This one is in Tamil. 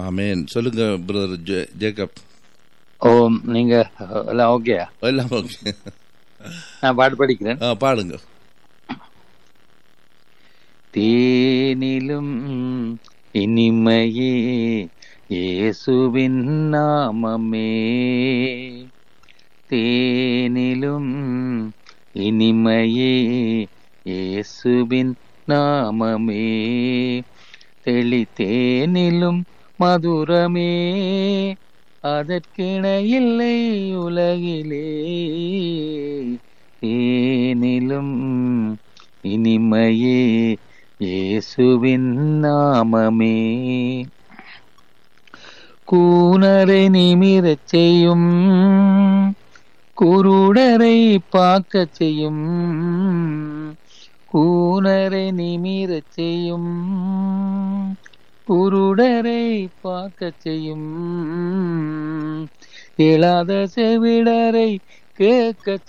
ஆமேன் சொல்லுங்க பிரதர் ஜேக்கப் ஓ நீங்க எல்லாம் ஓகேயா எல்லாம் ஓகே நான் பாட்டு படிக்கிறேன் ஆ பாடுங்க தேனிலும் இனிமையே இயேசுவின் நாமமே தேனிலும் இனிமையே இயேசுவின் நாமமே தெளித்தேனிலும் மதுரமே அதற்கிணையில்லை உலகிலே தேனிலும் இனிமையே இயேசுவின் நாமமே கூனரை நிமிரச் செய்யும் குருடரை பார்க்கச் செய்யும் கூனரை நிமிரச் செய்யும் குருடரை பார்க்கச் செய்யும் இயலாத செவிடரை கேட்கச்